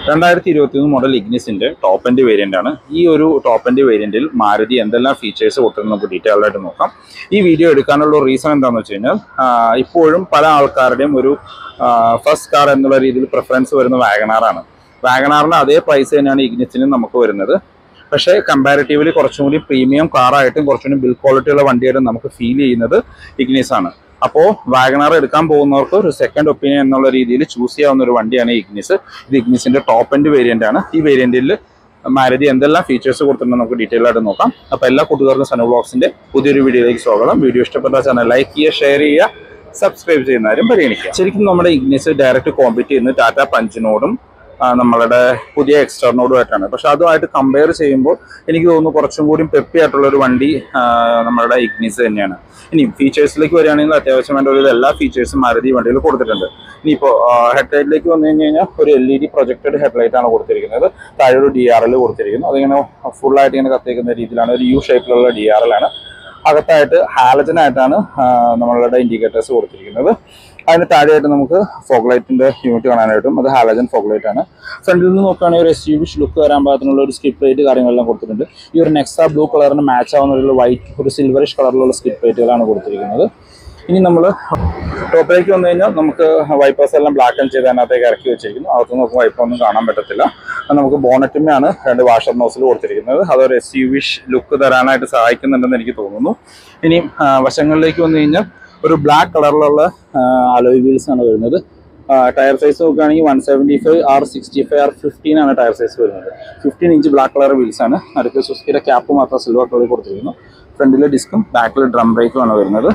രണ്ടായിരത്തി ഇരുപത്തി ഒന്ന് മോഡൽ ഇഗ്നിസിന്റെ ടോപ്പ് എൻഡ് വേരിയന്റ് ആണ് ഈ ഒരു ടോപ്പ് എൻഡ് വേരിയന്റിൽ മാരുതി എന്തെല്ലാം ഫീച്ചേഴ്സ് കൊടുത്തിട്ട് നമുക്ക് ഡീറ്റെയിൽ ആയിട്ട് നോക്കാം ഈ വീഡിയോ എടുക്കാനുള്ള റീസൺ എന്താണെന്ന് വെച്ച് കഴിഞ്ഞാൽ ആ, ഇപ്പോഴും പല ആൾക്കാരുടെയും ഒരു ഫസ്റ്റ് കാർ എന്നുള്ള രീതിയിൽ പ്രിഫറൻസ് വരുന്ന വാഗനാറാണ് വാഗനാറിന്റെ അതേ പ്രൈസ് തന്നെയാണ് ഇഗ്നിസിനും നമുക്ക് വരുന്നത് പക്ഷേ കമ്പാരിറ്റീവ്ലി കുറച്ചും കൂടി പ്രീമിയം കാറായിട്ടും കുറച്ചും കൂടി ബിൽ ക്വാളിറ്റി ഉള്ള വണ്ടിയായിട്ടും നമുക്ക് ഫീൽ ചെയ്യുന്നത് ഇഗ്നിസ് ആണ് അപ്പോൾ വാഗനാർ എടുക്കാൻ പോകുന്നവർക്ക് ഒരു സെക്കൻഡ് ഒപ്പീനിയൻ എന്നുള്ള രീതിയിൽ ചൂസ് ചെയ്യാവുന്ന ഒരു വണ്ടിയാണ് ഈ ഇഗ്നിസ് ഇത് ഇഗ്നിസിന്റെ ടോപ്പ് എൻഡ് വേരിയന്റ് ആണ് ഈ വേരിയന്റിൽ മാരുതി എന്തെല്ലാം ഫീച്ചേഴ്സ് കൊടുത്തിട്ടുണ്ടെന്ന് നമുക്ക് ഡീറ്റെയിൽ ആയിട്ട് നോക്കാം അപ്പോൾ എല്ലാ കൂട്ടുകാർക്കും സനു ബ്ലോഗ്സിന്റെ പുതിയൊരു വീഡിയോയിലേക്ക് സ്വാഗതം വീഡിയോ ഇഷ്ടപ്പെട്ട ചാനൽ ലൈക്ക് ചെയ്യുക ഷെയർ ചെയ്യുക സബ്സ്ക്രൈബ് ചെയ്യുന്നവരും പരിഗണിക്കുക ശരിക്കും നമ്മുടെ ഇഗ്നിസ് ഡയറക്റ്റ് കോമ്പീറ്റ് ചെയ്യുന്നത് ടാറ്റ പഞ്ചിനോടും ആ, നമ്മളുടെ പുതിയ എക്സ്റ്റർനോടുമായിട്ടാണ് പക്ഷെ അതുമായിട്ട് കമ്പയർ ചെയ്യുമ്പോൾ എനിക്ക് തോന്നുന്നു കുറച്ചും കൂടി പെപ്പി ആയിട്ടുള്ള ഒരു വണ്ടി ആ, നമ്മളുടെ ഇഗ്നിസ് തന്നെയാണ് ഇനി ഫീച്ചേഴ്സിലേക്ക് വരികയാണെങ്കിൽ അത്യാവശ്യം വേണ്ട ഒരു എല്ലാ ഫീച്ചേഴ്സും മാരുതി വണ്ടിയിൽ കൊടുത്തിട്ടുണ്ട് ഇനിയിപ്പോൾ ഹെഡ്ലൈറ്റിലേക്ക് വന്നു കഴിഞ്ഞ് കഴിഞ്ഞാൽ ഒരു L E D projected headlight ആണ് കൊടുത്തിരിക്കുന്നത് താഴെ ഒരു ഡി ആർ എൽ കൊടുത്തിരിക്കുന്നു അതിങ്ങനെ ഫുള്ളായിട്ട് ഇങ്ങനെ കത്തിക്കുന്ന രീതിയിലാണ് ഒരു യു ഷേപ്പിലുള്ള ഡി ആർ എൽ ആണ് അകത്തായിട്ട് ഹാലജൻ ആയിട്ടാണ് ആ, നമ്മളുടെ ഇൻഡിക്കേറ്റേഴ്സ് കൊടുത്തിരിക്കുന്നത് അതിന് താഴെയായിട്ട് നമുക്ക് ഫോഗ് ലൈറ്റിന്റെ യൂണിറ്റ് കാണാനായിട്ടും അത് ഹാലജൻ ഫോഗ് ലൈറ്റ് ആണ് ഫ്രണ്ടിൽ നിന്ന് നോക്കുകയാണെങ്കിൽ ഒരു എസ് യു വിഷ് ലുക്ക് വരാൻ പാകത്തിനുള്ള ഒരു സ്കിപ്പ് ലൈറ്റ് കാര്യങ്ങളെല്ലാം കൊടുത്തിട്ടുണ്ട് ഈ ഒരു നെക്സ ബ്ലൂ കളറിന് മാച്ച് ആവുന്ന ഒരു വൈറ്റ് ഒരു സിൽവറിഷ് കളറിലുള്ള സ്കിപ്പ് ലൈറ്റുകളാണ് കൊടുത്തിരിക്കുന്നത് ഇനി നമ്മൾ ടോപ്പിലേക്ക് വന്നു കഴിഞ്ഞാൽ നമുക്ക് വൈപ്പേഴ്സ് എല്ലാം ബ്ലാക്ക് ആൻഡ് ചെയ്ത് അതിനകത്തേക്ക് ഇറക്കി വെച്ചിരിക്കുന്നു അകത്ത് നോക്കുമ്പോൾ വൈപ്പർ ഒന്നും കാണാൻ പറ്റത്തില്ല അത് നമുക്ക് ബോണറ്റിന്മേയാണ് രണ്ട് വാഷർ നോസിൽ കൊടുത്തിരിക്കുന്നത് അതൊരു എസ് യു വിഷ് ലുക്ക് തരാനായിട്ട് സഹായിക്കുന്നുണ്ടെന്ന് എനിക്ക് തോന്നുന്നു ഇനി ആ, വശങ്ങളിലേക്ക് വന്നു കഴിഞ്ഞാൽ ഒരു ബ്ലാക്ക് കളറിലുള്ള അലോയ് വീൽസ് ആണ് വരുന്നത് ടയർ സൈസ് നോക്കുകയാണെങ്കിൽ one seventy five R sixty five R fifteen ആണ് ടയർ സൈസ് വരുന്നത് fifteen inch black colour wheels ആണ് അടുത്ത സുസ്കിയുടെ ക്യാപ്പ് മാത്രം സിൽവർ കളറിൽ കൊടുത്തിരിക്കുന്നു ഫ്രണ്ടിലെ ഡിസ്കും ബാക്കിൽ ഡ്രം ബ്രേക്കും ആണ് വരുന്നത്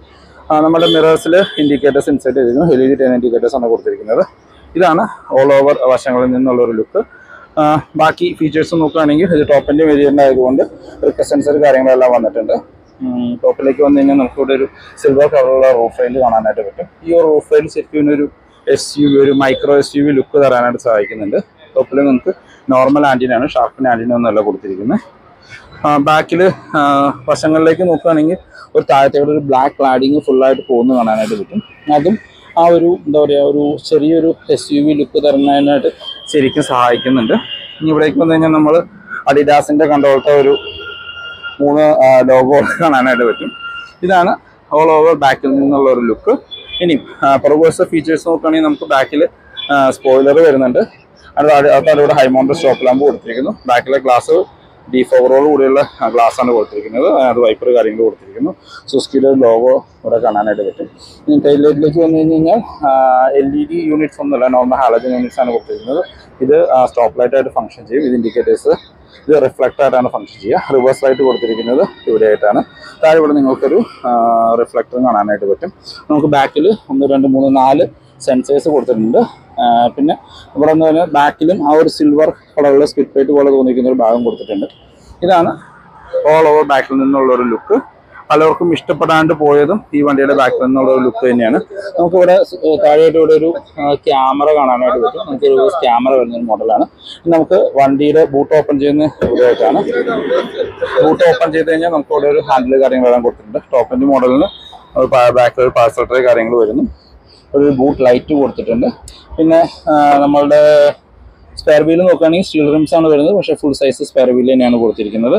ആ, നമ്മുടെ മിറേഴ്സിൽ ഇൻഡിക്കേറ്റേഴ്സ് ഇൻസെർട്ട് ചെയ്തിരിക്കുന്നു L E D ten indicators ആണ് കൊടുത്തിരിക്കുന്നത് ഇതാണ് ഓൾ ഓവർ വശങ്ങളിൽ നിന്നുള്ള ഒരു ലുക്ക് ബാക്കി ഫീച്ചേഴ്സ് നോക്കുകയാണെങ്കിൽ ഇത് ടോപ്പിൻ്റെ വേരിയൻ്റ് ആയതുകൊണ്ട് റിക്വസ്റ്റ് സെൻസർ കാര്യങ്ങളെല്ലാം വന്നിട്ടുണ്ട് ടോപ്പിലേക്ക് വന്നു കഴിഞ്ഞാൽ നമുക്കിവിടെ ഒരു സിൽവർ കളറുള്ള റൂഫ് റെയിൽ കാണാനായിട്ട് പറ്റും ഈ ഒരു റൂഫ് റെയിൽ ശരിക്കും ഒരു എസ് യു വി ഒരു micro S U V look തരാനായിട്ട് സഹായിക്കുന്നുണ്ട് ടോപ്പിൽ നമുക്ക് നോർമൽ ആൻറ്റിനാണ് ഷാർപ്പിൻ്റെ ആൻറ്റിന ഒന്നല്ല കൊടുത്തിരിക്കുന്നത് ബാക്കിൽ വശങ്ങളിലേക്ക് നോക്കുകയാണെങ്കിൽ ഒരു താഴത്തേക്ക് ഒരു ബ്ലാക്ക് ക്ലാഡിങ് ഫുള്ളായിട്ട് പോകുന്ന കാണാനായിട്ട് പറ്റും അതും ആ ഒരു എന്താ പറയുക ഒരു ചെറിയൊരു എസ് യു വി ലുക്ക് തരുന്നതിനായിട്ട് ശരിക്കും സഹായിക്കുന്നുണ്ട് ഇനി ഇവിടേക്ക് വന്നു കഴിഞ്ഞാൽ നമ്മൾ അഡിഡാസിൻ്റെ കണ്ടോളത്തെ ഒരു മൂന്ന് ലോഗോ കാണാനായിട്ട് പറ്റും ഇതാണ് ഓൾ ഓവർ ബാക്കിൽ നിന്നുള്ള ഒരു ലുക്ക് ഇനി പ്രൊവേഴ്സ് ഫീച്ചേഴ്സ് നോക്കുകയാണെങ്കിൽ നമുക്ക് ബാക്കിൽ സ്പോയിലർ വരുന്നുണ്ട് അത് അതിലൂടെ ഹൈമൗണ്ട് സ്റ്റോപ്പ് ലാമ്പ് കൊടുത്തിരിക്കുന്നു ബാക്കിലെ ഗ്ലാസ് ഡി ഫോവറോട് കൂടിയുള്ള ഗ്ലാസ് ആണ് കൊടുത്തിരിക്കുന്നത് അത് വൈപ്പർ കാര്യങ്ങൾ കൊടുത്തിരിക്കുന്നു സുസ്കിയുടെ ലോഗോ ഇവിടെ കാണാനായിട്ട് പറ്റും ഇനി ടൈലൈറ്റിലേക്ക് വന്നു കഴിഞ്ഞ് കഴിഞ്ഞാൽ എൽ ഇ ഡി യൂണിറ്റ്സ് ഒന്നുമില്ല നോർമൽ ഹാലജൻ യൂണിറ്റ്സ് ആണ് കൊടുത്തിരിക്കുന്നത് ഇത് സ്റ്റോപ്പ് ലൈറ്റ് ആയിട്ട് ഫംഗ്ഷൻ ചെയ്യും ഇത് ഇൻഡിക്കേറ്റേഴ്സ് ഇത് റിഫ്ലക്റ്റ് ആയിട്ടാണ് ഫംഗ്ഷൻ ചെയ്യുക റിവേഴ്സ് ലൈറ്റ് കൊടുത്തിരിക്കുന്നത് ഇവിടെ ആയിട്ടാണ് താഴെ ഇവിടെ നിങ്ങൾക്കൊരു റിഫ്ലക്ടർ കാണാനായിട്ട് പറ്റും നമുക്ക് ബാക്കിൽ ഒന്ന് രണ്ട് മൂന്ന് നാല് സെൻസേഴ്സ് കൊടുത്തിട്ടുണ്ട് ആ, പിന്നെ ഇവിടെ എന്ന് പറഞ്ഞാൽ ബാക്കിലും ആ ഒരു സിൽവർ കളറുള്ള സ്കിറ്റ് പ്ലേറ്റ് പോലെ തോന്നിക്കുന്ന ഒരു ഭാഗം കൊടുത്തിട്ടുണ്ട് ഇതാണ് ഓൾ ഓവർ ബാക്കിൽ നിന്നുള്ള ഒരു ലുക്ക് പലർക്കും ഇഷ്ടപ്പെടാണ്ട് പോയതും ഈ വണ്ടിയുടെ ബാക്കിൽ നിന്നുള്ള ഒരു ലുക്ക് തന്നെയാണ് നമുക്കിവിടെ സ്- ഏഹ് താഴെയായിട്ട് ഇവിടെ ഒരു ക്യാമറ കാണാനായിട്ട് പറ്റും നമുക്കൊരു ക്യാമറ വരുന്ന ഒരു മോഡലാണ് നമുക്ക് വണ്ടിയുടെ ബൂട്ട് ഓപ്പൺ ചെയ്യുന്ന ഇവിടെയായിട്ടാണ് ബൂട്ട് ഓപ്പൺ ചെയ്ത് കഴിഞ്ഞാൽ നമുക്ക് ഇവിടെ ഒരു ഹാൻഡിൽ കാര്യങ്ങളെല്ലാം കൊടുത്തിട്ടുണ്ട് ടോപ്പിൻ്റെ മോഡലിന് ബാക്കിൽ ഒരു പാർസൽ ട്രേ കാര്യങ്ങൾ വരുന്നു ഒരു ബൂട്ട് ലൈറ്റ് കൊടുത്തിട്ടുണ്ട് പിന്നെ ആ, നമ്മളുടെ സ്പെയർ വീല് നോക്കുകയാണെങ്കിൽ സ്റ്റീൽ റിംസ് ആണ് വരുന്നത് പക്ഷേ ഫുൾ സൈസ് സ്പെയർ വീല് തന്നെയാണ് കൊടുത്തിരിക്കുന്നത്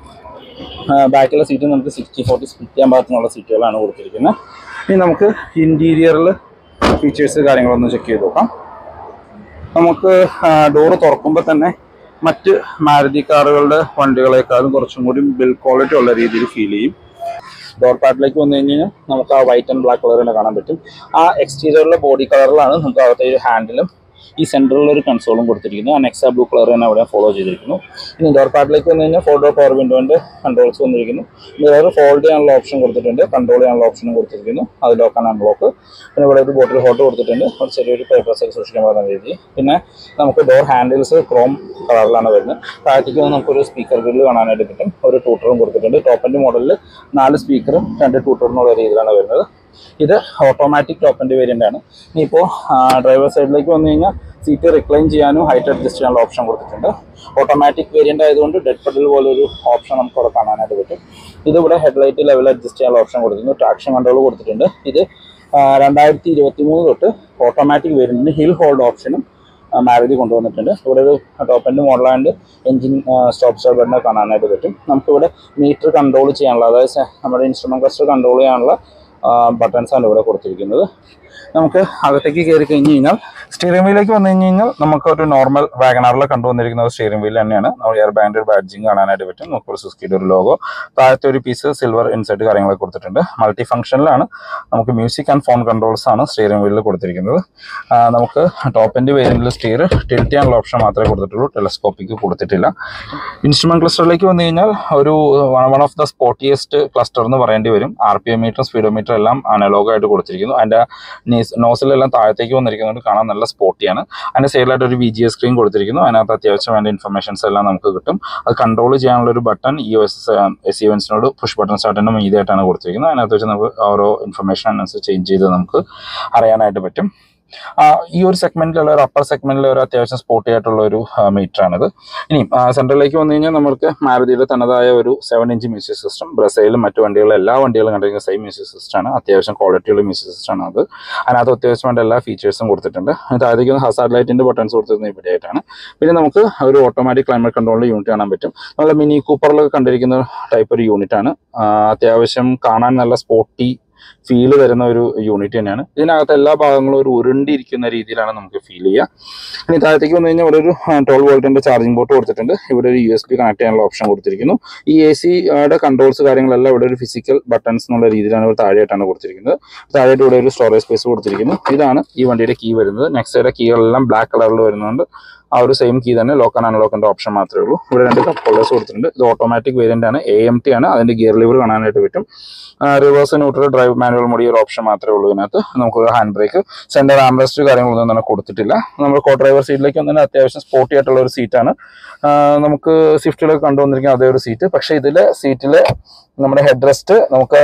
ബാക്കിലെ സീറ്റ് നമുക്ക് സിക്സ്റ്റി ഫോർട്ടി സ്പ്ലിറ്റ് ചെയ്യാൻ പാകത്തിനുള്ള സീറ്റുകളാണ് കൊടുത്തിരിക്കുന്നത് ഇനി നമുക്ക് ഇൻറ്റീരിയറിൽ ഫീച്ചേഴ്സ് കാര്യങ്ങളൊന്ന് ചെക്ക് ചെയ്ത് നോക്കാം നമുക്ക് ഡോറ് തുറക്കുമ്പോൾ തന്നെ മറ്റ് മാരുതി കാറുകളുടെ വണ്ടികളെക്കാളും കുറച്ചും കൂടി ബിൽ ക്വാളിറ്റി ഉള്ള രീതിയിൽ ഫീൽ ചെയ്യും ഡോർ പാഡിലേക്ക് വന്നു കഴിഞ്ഞ് കഴിഞ്ഞാൽ നമുക്ക് ആ വൈറ്റ് ആൻഡ് ബ്ലാക്ക് കളർ തന്നെ കാണാൻ പറ്റും ആ എക്സ്റ്റീരിയറിലെ ബോഡി കളറിലാണ് നമുക്ക് അകത്തെ ഒരു ഹാൻഡിലും ഈ സെൻറ്ററിൽ ഒരു കൺസോളും കൊടുത്തിരിക്കുന്നു ആ നെക്സ ബ്ലൂ കളർ തന്നെ അവിടെ ഫോളോ ചെയ്തിരിക്കുന്നു ഇനി ഡോർ പാഡിലേക്ക് വന്നു കഴിഞ്ഞാൽ ഫോർ ഡോർ പവർ വിൻഡോൻ്റെ കൺട്രോൾസ് വന്നിരിക്കുന്നു മിറർ ഫോൾഡ് ചെയ്യാനുള്ള ഓപ്ഷൻ കൊടുത്തിട്ടുണ്ട് കൺട്രോൾ ചെയ്യാനുള്ള ഓപ്ഷനും കൊടുത്തിരിക്കുന്നു അത് ലോക്ക് ആൻഡ് അൺലോക്ക് പിന്നെ ഇവിടെ ഒരു ബോട്ടിൽ ഹോട്ട് കൊടുത്തിട്ടുണ്ട് ഒരു ചെറിയൊരു പേപ്പേഴ്സ് ഒക്കെ സൂക്ഷിക്കാൻ പറ്റുന്ന രീതി പിന്നെ നമുക്ക് ഡോർ ഹാൻഡിൽസ് ക്രോം കളറിലാണ് വരുന്നത് താഴത്തേക്ക് വന്ന് നമുക്കൊരു സ്പീക്കർ ഗ്രില്ല് കാണാനായിട്ട് കിട്ടും ഒരു ടൂട്ടറും കൊടുത്തിട്ടുണ്ട് ടോപ്പ് ആൻഡ് മോഡലിൽ നാല് സ്പീക്കറും രണ്ട് ടൂട്ടറിനുള്ള രീതിയിലാണ് വരുന്നത് ഇത് ഓട്ടോമാറ്റിക് ടോപ്പ് ആൻഡ് വേരിയൻ്റ് ആണ് ഇനിയിപ്പോൾ ഡ്രൈവർ സൈഡിലേക്ക് വന്നു കഴിഞ്ഞാൽ സീറ്റ് റിക്ലൈൻ ചെയ്യാനും ഹൈറ്റ് അഡ്ജസ്റ്റ് ചെയ്യാനുള്ള ഓപ്ഷൻ കൊടുത്തിട്ടുണ്ട് ഓട്ടോമാറ്റിക് വേരിയൻ്റ് ആയതുകൊണ്ട് ഡെഡ് പെഡൽ പോലെ ഒരു ഓപ്ഷൻ നമുക്ക് അവിടെ കാണാനായിട്ട് പറ്റും ഇതിവിടെ ഹെഡ്ലൈറ്റ് ലെവൽ അഡ്ജസ്റ്റ് ചെയ്യാനുള്ള ഓപ്ഷൻ കൊടുത്തിട്ടുണ്ട് ട്രാക്ഷൻ കൺട്രോൾ കൊടുത്തിട്ടുണ്ട് ഇത് രണ്ടായിരത്തി ഇരുപത്തി മൂന്ന് തൊട്ട് ഓട്ടോമാറ്റിക് വേരിയൻറ്റിന് ഹിൽ ഹോൾഡ് ഓപ്ഷനും മാരുതി കൊണ്ടുവന്നിട്ടുണ്ട് ഇവിടെ ഒരു ടോപ്പ് എൻഡ് മോഡലായതുകൊണ്ട് എഞ്ചിൻ സ്റ്റോപ്പ് സ്റ്റാർട്ട് ബട്ടൺ കാണാനായിട്ട് പറ്റും നമുക്കിവിടെ മീറ്റർ കൺട്രോൾ ചെയ്യാനുള്ള അതായത് സെ- നമ്മുടെ ഇൻസ്ട്രുമെന്റ് ക്ലസ്റ്റർ കൺട്രോൾ ചെയ്യാനുള്ള ബട്ടൺസ് ആണ് ഇവിടെ കൊടുത്തിരിക്കുന്നത് നമുക്ക് അകത്തേക്ക് കയറി കഴിഞ്ഞ് കഴിഞ്ഞാൽ സ്റ്റിയറിംഗ് വീലിലേക്ക് വന്നു കഴിഞ്ഞ് കഴിഞ്ഞാൽ നമുക്ക് ഒരു നോർമൽ വാഗനാറിൽ കണ്ടുവന്നിരിക്കുന്ന ഒരു സ്റ്റിയറിംഗ് വീൽ തന്നെയാണ് നമ്മൾ എയർ ബാൻഡ് ബാഡ്ജിങ് കാണാനായിട്ട് പറ്റും നമുക്ക് ഒരു സുസ്കിയുടെ ഒരു ലോഗോ താഴത്തെ ഒരു പീസ് സിൽവർ ഇൻസെറ്റ് കാര്യങ്ങളൊക്കെ കൊടുത്തിട്ടുണ്ട് മൾട്ടി ഫംഗ്ഷനിലാണ് നമുക്ക് മ്യൂസിക് ആൻഡ് ഫോൺ കൺട്രോൾസ് ആണ് സ്റ്റിയറിംഗ് വീലിൽ കൊടുത്തിരിക്കുന്നത് ആ, നമുക്ക് ടോപ്പ് എൻഡ് വേരിയന്റിൽ സ്റ്റിയർ ടിൽറ്റ് ചെയ്യാനുള്ള ഓപ്ഷൻ മാത്രമേ കൊടുത്തിട്ടുള്ളൂ ടെലസ്കോപ്പിക്ക് കൊടുത്തിട്ടില്ല ഇൻസ്ട്രുമെന്റ് ക്ലസ്റ്ററിലേക്ക് വന്നു കഴിഞ്ഞാൽ ഒരു one of the sportiest cluster എന്ന് പറയേണ്ടി വരും R P M meter speedometer എല്ലാം അനലോഗ് ആയിട്ട് കൊടുത്തിരിക്കുന്നു അതിന്റെ നോസിലെല്ലാം താഴത്തേക്ക് വന്നിരിക്കുന്നുണ്ട് കാണാൻ നല്ല സ്പോർട്ടിയാണ് അതിന്റെ സൈഡിലായിട്ട് ഒരു വി ജി എസ് സ്ക്രീൻ കൊടുത്തിരിക്കുന്നു അതിനകത്ത് അത്യാവശ്യം വേണ്ട ഇൻഫർമേഷൻസ് എല്ലാം നമുക്ക് കിട്ടും അത് കൺട്രോൾ ചെയ്യാനുള്ള ഒരു ബട്ടൺ ഈ എസ് എസ് ഇവൻസിനോട് പുഷ് ബട്ടൺ സ്റ്റാർട്ടിന്റെ മീതിയായിട്ടാണ് കൊടുത്തിരിക്കുന്നത് അതിനകത്ത് വെച്ച് നമുക്ക് ഓരോ ഇൻഫർമേഷൻ അനുസരിച്ച് ചേഞ്ച് ചെയ്ത് നമുക്ക് അറിയാനായിട്ട് പറ്റും ആ, ഈ ഒരു സെഗ്മെന്റിലുള്ള ഒരു അപ്പർ സെഗ്മെന്റിലെ ഒരു അത്യാവശ്യം സ്പോർട്ടി ആയിട്ടുള്ള ഒരു മീറ്റർ ആണിത് ഇനി സെൻട്രലിലേക്ക് വന്നു കഴിഞ്ഞാൽ നമുക്ക് മാരുതിയുടെ തനതായ ഒരു സെവൻ ഇഞ്ച് മ്യൂസിക് സിസ്റ്റം ബ്രസയിലും മറ്റു വണ്ടികളും എല്ലാ വണ്ടികളും കണ്ടിരിക്കുന്ന സെയിം മ്യൂസിക് സിസ്റ്റം ആണ് അത്യാവശ്യം ക്വാളിറ്റിയുള്ള മ്യൂസിക് സിസ്റ്റം ആണ് അത് അതിനകത്ത് അത്യാവശ്യം വേണ്ട എല്ലാ ഫീച്ചേഴ്സും കൊടുത്തിട്ടുണ്ട് താഴത്തേക്ക് ഹസാർഡ് ലൈറ്റിന്റെ ബട്ടൺസ് കൊടുത്തിരുന്നത് ഇവിടെ ആയിട്ടാണ് പിന്നെ നമുക്ക് ഒരു ഓട്ടോമാറ്റിക് ക്ലൈമറ്റ് കൺട്രോളിന്റെ യൂണിറ്റ് കാണാൻ പറ്റും നമ്മൾ മിനി കൂപ്പറിലൊക്കെ കണ്ടിരിക്കുന്ന ടൈപ്പ് ഒരു യൂണിറ്റ് ആണ് ആ, അത്യാവശ്യം കാണാൻ നല്ല സ്പോർട്ടി ഫീൽ വരുന്ന ഒരു യൂണിറ്റ് തന്നെയാണ് ഇതിനകത്ത് എല്ലാ ഭാഗങ്ങളും ഒരു ഉരുണ്ടിരിക്കുന്ന രീതിയിലാണ് നമുക്ക് ഫീൽ ചെയ്യുക ഇനി താഴത്തേക്ക് വന്നു കഴിഞ്ഞാൽ ഇവിടെ ഒരു ട്വൽവ് വോൾട്ടിന്റെ ചാർജിംഗ് പോർട്ട് കൊടുത്തിട്ടുണ്ട് ഇവിടെ ഒരു യു എസ് ബി കണക്ട് ചെയ്യാനുള്ള ഓപ്ഷൻ കൊടുത്തിരിക്കുന്നു ഈ എ സിയുടെ കൺട്രോൾസ് കാര്യങ്ങളെല്ലാം ഇവിടെ ഒരു ഫിസിക്കൽ ബട്ടൺസ് എന്നുള്ള രീതിയിലാണ് ഇവിടെ താഴെയായിട്ടാണ് കൊടുത്തിരിക്കുന്നത് താഴെയായിട്ട് ഇവിടെ ഒരു സ്റ്റോറേജ് സ്പേസ് കൊടുത്തിരിക്കുന്നു ഇതാണ് ഈ വണ്ടിയുടെ കീ വരുന്നത് നെക്സ്റ്റ് സൈഡ് കീകളെല്ലാം ബ്ലാക്ക് കളറിൽ വരുന്നുണ്ട് ആ ഒരു സെയിം കീ തന്നെ ലോക്ക് ആൻഡ് അൺലോക്കിന്റെ ഓപ്ഷൻ മാത്രമേ ഉള്ളൂ ഇവിടെ രണ്ട് കപ്പ് ഹോൾഡേഴ്സ് കൊടുത്തിട്ടുണ്ട് ഇത് ഓട്ടോമാറ്റിക് വേരിയന്റ് ആണ് എ എം ടി ആണ് അതിന്റെ ഗിയർ ലിവർ കാണാനായിട്ട് പറ്റും reverse neutral drive manual mode ഈ ഒരു ഓപ്ഷൻ മാത്രമേ ഉള്ളൂ ഇതിനകത്ത് നമുക്കൊരു ഹാൻഡ് ബ്രേക്ക് സെന്റർ ആംബ്രസ്റ്റ് കാര്യങ്ങളൊന്നും തന്നെ കൊടുത്തിട്ടില്ല നമ്മൾ കോ ഡ്രൈവർ സീറ്റിലേക്ക് വന്നാൽ അത്യാവശ്യം സ്പോർട്ടി ആയിട്ടുള്ള ഒരു സീറ്റാണ് നമുക്ക് സ്വിഫ്റ്റിലൊക്കെ കണ്ടുവന്നിരിക്കുന്ന അതേ ഒരു സീറ്റ് പക്ഷേ ഇതിലെ സീറ്റിലെ നമ്മുടെ ഹെഡ് റെസ്റ്റ് നമുക്ക്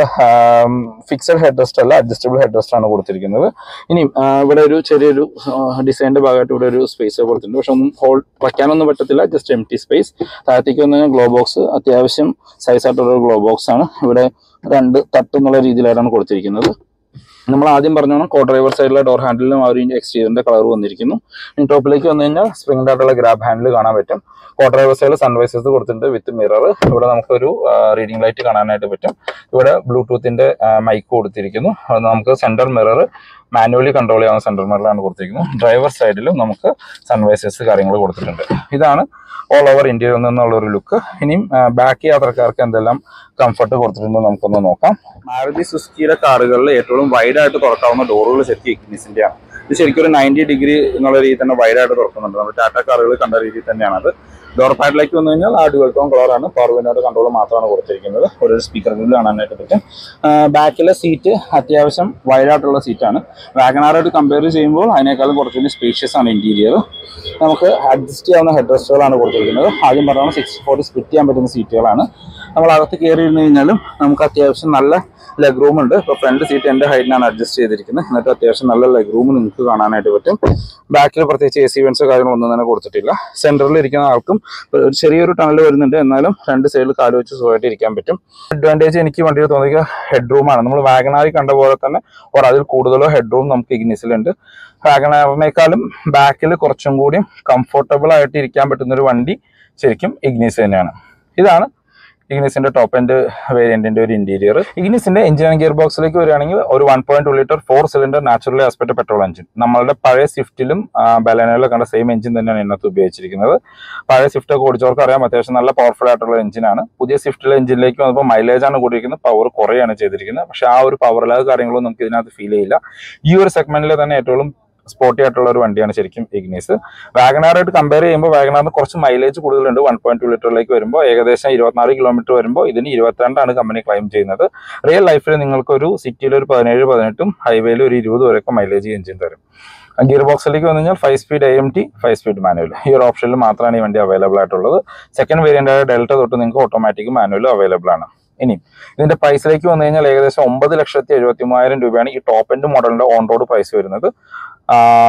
ഫിക്സഡ് ഹെഡ് റെസ്റ്റ് അല്ല അഡ്ജസ്റ്റബിൾ ഹെഡ് റെസ്റ്റ് ആണ് കൊടുത്തിരിക്കുന്നത് ഇനി ആ, ഇവിടെ ഒരു ചെറിയൊരു ഡിസൈനിന്റെ ഭാഗമായിട്ട് ഇവിടെ ഒരു സ്പേസ് കൊടുത്തിട്ടുണ്ട് പക്ഷെ ഒന്നും ഹോൾ വയ്ക്കാനൊന്നും പറ്റത്തില്ല ജസ്റ്റ് എം ടി സ്പേസ് താഴത്തേക്ക് വന്നു കഴിഞ്ഞാൽ ഗ്ലോ ബോക്സ് അത്യാവശ്യം സൈസ് ആയിട്ടുള്ള ഒരു ഗ്ലോ ബോക്സ് ആണ് ഇവിടെ രണ്ട് തട്ട് എന്നുള്ള രീതിയിലായിട്ടാണ് കൊടുത്തിരിക്കുന്നത് നമ്മൾ ആദ്യം പറഞ്ഞോണം കോ ഡ്രൈവർ സൈഡിലെ ഡോർ ഹാൻഡിലും ആ ഒരു എക്സ്റ്റീരിയറിന്റെ കളർ വന്നിരിക്കുന്നു ഇനി ടോപ്പിലേക്ക് വന്നു കഴിഞ്ഞാൽ സ്പ്രിംഗ് ആയിട്ടുള്ള ഗ്രാബ് ഹാൻഡിൽ കാണാൻ പറ്റും കോ ഡ്രൈവർ സൈഡിൽ സൺവൈസേഴ്സ് കൊടുത്തിട്ടുണ്ട് വിത്ത് മിറർ ഇവിടെ നമുക്കൊരു റീഡിംഗ് ലൈറ്റ് കാണാനായിട്ട് പറ്റും ഇവിടെ ബ്ലൂടൂത്തിന്റെ മൈക്ക് കൊടുത്തിരിക്കുന്നു അത് നമുക്ക് സെന്റർ മിറർ മാനുവലി കൺട്രോൾ ചെയ്യാവുന്ന സെന്റർ മിററിലാണ് കൊടുത്തിരിക്കുന്നത് ഡ്രൈവർ സൈഡിലും നമുക്ക് സൺവൈസേഴ്സ് കാര്യങ്ങൾ കൊടുത്തിട്ടുണ്ട് ഇതാണ് ഓൾ ഓവർ ഇന്ത്യയിൽ നിന്നുള്ള ഒരു ലുക്ക് ഇനിയും ബാക്ക് യാത്രക്കാർക്ക് എന്തെല്ലാം കംഫർട്ട് കൊടുത്തിട്ടുണ്ടോ നമുക്കൊന്ന് നോക്കാം മാരുതി സുസ്കിയുടെ കാറുകളിൽ ഏറ്റവും വൈഡ് ആയിട്ട് തുറക്കാവുന്ന ഡോറുകൾ ശരിക്കും ഇഗ്നിസിന്റെ ആണ് ഇത് ശരിക്കും ഒരു നയൻറ്റി ഡിഗ്രി എന്നുള്ള രീതിയിൽ തന്നെ വൈഡ് ആയിട്ട് തുറക്കുന്നുണ്ട് നമ്മുടെ ടാറ്റ കാറുകൾ കണ്ട രീതിയിൽ തന്നെയാണ് അത് ഡോർ പാഡിലേക്ക് വന്നു കഴിഞ്ഞാൽ ആ ഡുവൽ ടോൺ കളറാണ് പവർ വിൻഡോയുടെ കൺട്രോൾ മാത്രമാണ് കൊടുത്തിരിക്കുന്നത് ഒരു സ്പീക്കർ ഗ്രില്ല് കാണാനായിട്ട് പറ്റും ബാക്കിലെ സീറ്റ് അത്യാവശ്യം wide ആയിട്ടുള്ള സീറ്റാണ് വാഗനാറായിട്ട് കമ്പയർ ചെയ്യുമ്പോൾ അതിനേക്കാളും കുറച്ചുകൂടി സ്പേഷ്യസ് ആണ് ഇന്റീരിയർ നമുക്ക് അഡ്ജസ്റ്റ് ചെയ്യാവുന്ന ഹെഡ് റെസ്റ്റുകളാണ് കൊടുത്തിരിക്കുന്നത് ആദ്യം പറഞ്ഞാൽ സിക്സ് ഫോർട്ടി സ്പ്ലിറ്റ് ചെയ്യാൻ പറ്റുന്ന സീറ്റുകളാണ് നമ്മൾ അകത്ത് കയറി ഇരുന്ന് കഴിഞ്ഞാലും നമുക്ക് അത്യാവശ്യം നല്ല ലെഗ് റൂം ഉണ്ട് ഇപ്പോൾ ഫ്രണ്ട് സീറ്റ് എൻ്റെ ഹൈറ്റിനാണ് അഡ്ജസ്റ്റ് ചെയ്തിരിക്കുന്നത് എന്നിട്ട് അത്യാവശ്യം നല്ല ലെഗ് റൂം നിങ്ങൾക്ക് കാണാനായിട്ട് പറ്റും ബാക്കിൽ പ്രത്യേകിച്ച് എ സി വെൻസ് കാര്യങ്ങളൊന്നും തന്നെ കൊടുത്തിട്ടില്ല സെൻറ്ററിൽ ഇരിക്കുന്ന ആൾക്കും ഒരു ചെറിയൊരു ടണൽ വരുന്നുണ്ട് എന്നാലും രണ്ട് സൈഡിൽ കാല് വെച്ച് സുഖമായിട്ട് ഇരിക്കാൻ പറ്റും അഡ്വാൻറ്റേജ് എനിക്ക് വണ്ടിയിൽ തോന്നിയ ഹെഡ് റൂമാണ് നമ്മൾ വാഗനാറി കണ്ട പോലെ തന്നെ ഒരു അതിൽ കൂടുതലോ ഹെഡ് റൂം നമുക്ക് ഇഗ്നിസിലുണ്ട് വാഗനാറിനേക്കാളും ബാക്കിൽ കുറച്ചും കൂടി കംഫർട്ടബിൾ ആയിട്ട് ഇരിക്കാൻ പറ്റുന്ന ഒരു വണ്ടി ശരിക്കും ഇഗ്നിസ് തന്നെയാണ് ഇതാണ് ഇഗ്നിസിന്റെ ടോപ്പ് എൻഡ് വേരിയന്റിന്റെ ഒരു ഇന്റീരിയർ ഇഗ്നിസിന്റെ എഞ്ചിൻ ആൻഡ് ഗിയർ ബോക്സിലേക്ക് വരികയാണെങ്കിൽ ഒരു one point two litre four cylinder naturally aspect petrol engine നമ്മളുടെ പഴയ സ്വിഫ്റ്റിലും ബലനയിലും കണ്ട സെയിം എഞ്ചിൻ തന്നെയാണ് ഇതിനകത്ത് ഉപയോഗിച്ചിരിക്കുന്നത് പഴയ സ്വിഫ്റ്റ് ഒക്കെ ഓടിച്ചവർക്ക് അറിയാം അത്യാവശ്യം നല്ല പവർഫുൾ ആയിട്ടുള്ള എഞ്ചിനാണ് പുതിയ സ്വിഫ്റ്റിലെ എഞ്ചിനിലേക്ക് വന്നപ്പോൾ മൈലേജ് ആണ് കൂടിയിരിക്കുന്നത് പവർ കുറയാണ് ചെയ്തിരിക്കുന്നത് പക്ഷെ ആ ഒരു പവർ ലാഗ് കാര്യങ്ങളൊന്നും നമുക്ക് ഇതിനകത്ത് ഫീൽ ചെയ്യില്ല ഈ ഒരു സെഗ്മെന്റിൽ തന്നെ ഏറ്റവും സ്പോർട്ടി ആയിട്ടുള്ള ഒരു വണ്ടിയാണ് ശരിക്കും ഇഗ്നീസ് വാഗനാറായിട്ട് കമ്പയർ ചെയ്യുമ്പോൾ വാഗനാറിന് കുറച്ച് മൈലേജ് കൂടുതലുണ്ട് വൺ പോയിന്റ് ടു ലിറ്ററിലേക്ക് വരുമ്പോൾ ഏകദേശം ഇരുപത്തിനാല് കിലോമീറ്റർ വരുമ്പോൾ ഇതിന് ഇരുപത്തിരണ്ടാണ് കമ്പനി ക്ലെയിം ചെയ്യുന്നത് റിയൽ ലൈഫിൽ നിങ്ങൾക്ക് ഒരു സിറ്റിയിൽ ഒരു പതിനേഴ് പതിനെട്ടും ഹൈവേയിൽ ഒരു ഇരുപത് വരെയൊക്കെ മൈലേജ് എഞ്ചിൻ തരും ഗിയർ ബോക്സിലേക്ക് വന്നു കഴിഞ്ഞാൽ five speed A M T five speed manual ഈ ഒരു ഓപ്ഷനിൽ മാത്രമാണ് ഈ വണ്ടി അവൈലബിൾ ആയിട്ടുള്ളത് സെക്കൻഡ് വേരിയന്റ് ആയ ഡെൽറ്റ തൊട്ട് നിങ്ങൾക്ക് ഓട്ടോമാറ്റിക് മാനുവലും അവൈലബിൾ ആണ് ഇനി ഇതിന്റെ പ്രൈസിലേക്ക് വന്നു കഴിഞ്ഞാൽ ഏകദേശം ഒമ്പത് ലക്ഷത്തി എഴുപത്തി മൂവായിരം രൂപയാണ് ഈ ടോപ്പ് എൻഡ് മോഡലിന്റെ ഓൺ റോഡ് പ്രൈസ് വരുന്നത്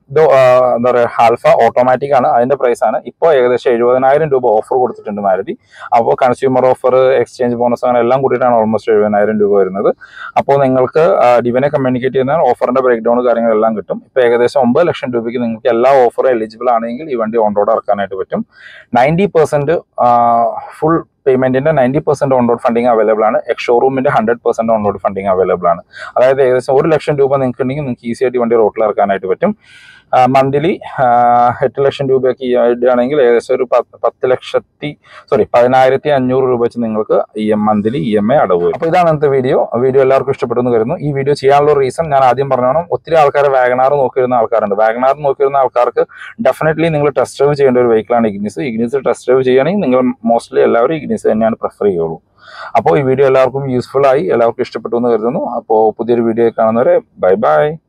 ഇത് ആ, എന്താ പറയുക ആൽഫ ഓട്ടോമാറ്റിക് ആണ് അതിന്റെ പ്രൈസ് ആണ് ഇപ്പോൾ ഏകദേശം എഴുപതിനായിരം രൂപ ഓഫർ കൊടുത്തിട്ടുണ്ട് മാരുതി അപ്പോൾ കൺസ്യൂമർ ഓഫർ എക്സ്ചേഞ്ച് ബോണസ് അങ്ങനെ എല്ലാം കൂടിയിട്ടാണ് ഓൾമോസ്റ്റ് എഴുപതിനായിരം രൂപ വരുന്നത് അപ്പോൾ നിങ്ങൾക്ക് ആ, ഡിവനെ കമ്മ്യൂണിക്കേറ്റ് ചെയ്യുന്ന ഓഫറിന്റെ ബ്രേക്ക് ഡൗൺ കാര്യങ്ങളെല്ലാം കിട്ടും ഇപ്പോൾ ഏകദേശം ഒമ്പത് ലക്ഷം രൂപയ്ക്ക് നിങ്ങൾക്ക് എല്ലാ ഓഫറും എലിജിബിൾ ആണെങ്കിൽ ഈ വണ്ടി ഓൺ റോഡ് ഇറക്കാനായിട്ട് പറ്റും നയൻറ്റി പെർസെന്റ് ഫുൾ പേയ്മെന്റിന്റെ ninety percent on road funding available ആണ് എക്സ് ഷോറൂമിന്റെ hundred percent on road funding available ആണ് അതായത് ഏകദേശം ഒരു ലക്ഷം രൂപ നിങ്ങൾക്ക് ഉണ്ടെങ്കിൽ നിങ്ങൾക്ക് ഈസി ആയിട്ട് ഈ വണ്ടി റോട്ടിൽ ഇറക്കാനായിട്ട് പറ്റും മന്ത്ലി എട്ട് ലക്ഷം രൂപയൊക്കെ ഈ ഇടുകയാണെങ്കിൽ ഏകദേശം ഒരു പത്ത് പത്ത് ലക്ഷത്തി സോറി പതിനായിരത്തി അഞ്ഞൂറ് രൂപ വെച്ച് നിങ്ങൾക്ക് E M monthly E M I അടവ് വരും അപ്പോൾ ഇതാണ് ഇന്നത്തെ വീഡിയോ വീഡിയോ എല്ലാവർക്കും ഇഷ്ടപ്പെട്ടെന്ന് കരുതുന്നു ഈ വീഡിയോ ചെയ്യാനുള്ള റീസൺ ഞാൻ ആദ്യം പറഞ്ഞോണം ഒത്തിരി ആൾക്കാർ വാഗനാർ നോക്കിയിരുന്ന ആൾക്കാരുണ്ട് വാഗനാർ നോക്കിയിരുന്ന ആൾക്കാർക്ക് ഡെഫിനറ്റ്ലി നിങ്ങൾ ടെസ്റ്റ് ഡ്രൈവ് ചെയ്യേണ്ട ഒരു വെഹിക്കിളാണ് ഇഗ്നിസ് ഇഗ്നിസ് ടെസ്റ്റ് ഡ്രൈവ് ചെയ്യുകയാണെങ്കിൽ നിങ്ങൾ മോസ്റ്റ്ലി എല്ലാവരും ഇഗ്നിസ് തന്നെയാണ് പ്രിഫർ ചെയ്യുള്ളൂ അപ്പോൾ ഈ വീഡിയോ എല്ലാവർക്കും യൂസ്ഫുൾ ആയി എല്ലാവർക്കും ഇഷ്ടപ്പെട്ടു എന്ന് കരുതുന്നു അപ്പോൾ പുതിയൊരു വീഡിയോ കാണുന്നവരെ ബൈ ബൈ